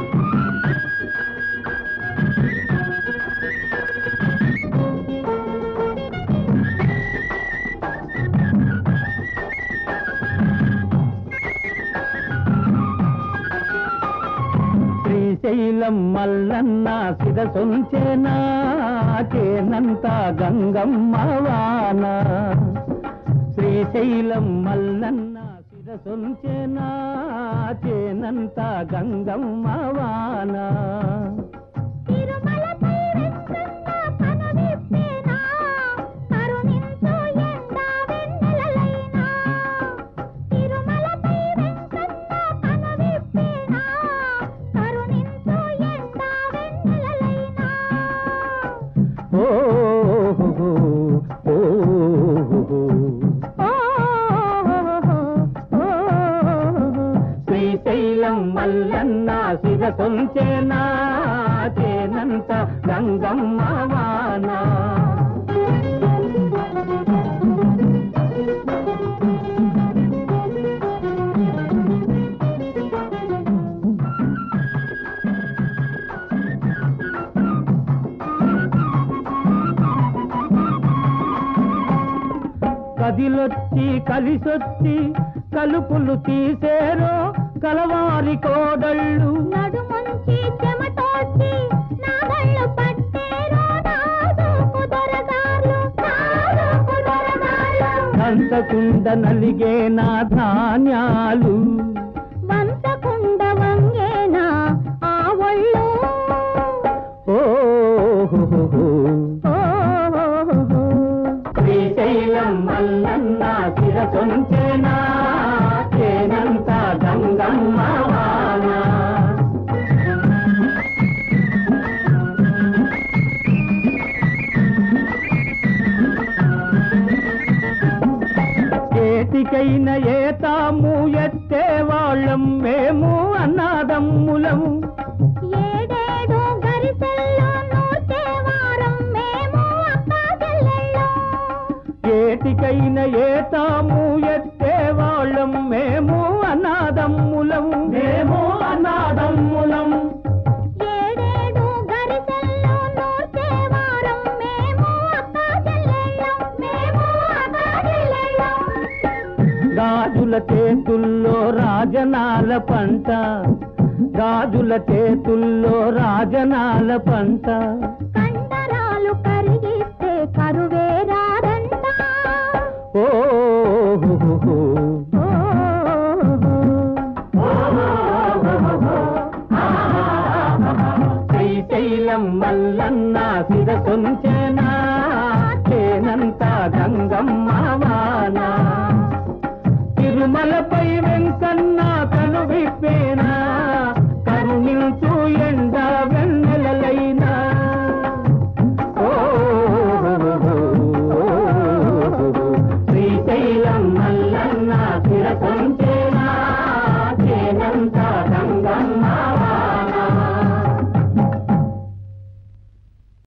శ్రీశైలం మల్లన్న శిరసొంచేనా చేనంత గంగమ్మ వాన శ్రీశైలం మల్లన్న శిరసొంచేనా చేనంత గంగమ్మ వాన తిరుమలపై వెంకన్న కనువిప్పేనా, కరుణించు ఎండా వెన్నెలలైనా. తిరుమలపై వెంకన్న కనువిప్పేనా, కరుణించు ఎండా వెన్నెలలైనా. ఓ ఓ శ్రీశైలం మల్లన్న శిరసొంచేనా చేనంత గంగమ్మ వాన కదిలొచ్చి కలిసొచ్చి కలుపులు తీసేరో కలవారి కోడళ్ళు నడుముంచి చెమటోడ్చి నాగళ్ళు పట్టేరో నాజూకు దొరగార్లు, నాజూకు దొరగార్లు. అంతకుండ నలిగే నా ధాన్యాలు వంచకుండ వంగేనా ఆ ఒళ్ళు ఓ ఓ శ్రీశైలం మల్లన్న శిరసొంచేనా చేనంత గంగమ్మ వాన ఏటికైన ఏతాము ఎత్తే వాళ్ళం మేము అన్నాదమ్ములం ఏడేడు గరిసెల్లో నూర్చే వారం మేము అక్కా చెల్లెళ్ళం. ఏటికైన ఏతాము ఎత్తే వాళ్ళం మేము అన్నాదమ్ములం మేము అన్నాదమ్ములం ఏడేడు గరిసెల్లో నూర్చే వారం మేము అక్కా చెల్లెళ్ళం. మేము అక్కా చెల్లెళ్ళం. గాజుల చేతుల్లో రాజనాల పంట గాజుల చేతుల్లో రాజనాల పంట కండరాలు కరిగిస్తే కరువే రాదంట ఓ శ్రీశైలం మల్లన్న శిరసొంచెనా చేనంత గంగమ్మ వాన తిరుమలపై వెంకన్న కను విప్పేనా కరుణించు ఎండ వెన్నెలలైనా ఓ శ్రీశైలం మల్లన్న శిరసొంచెనా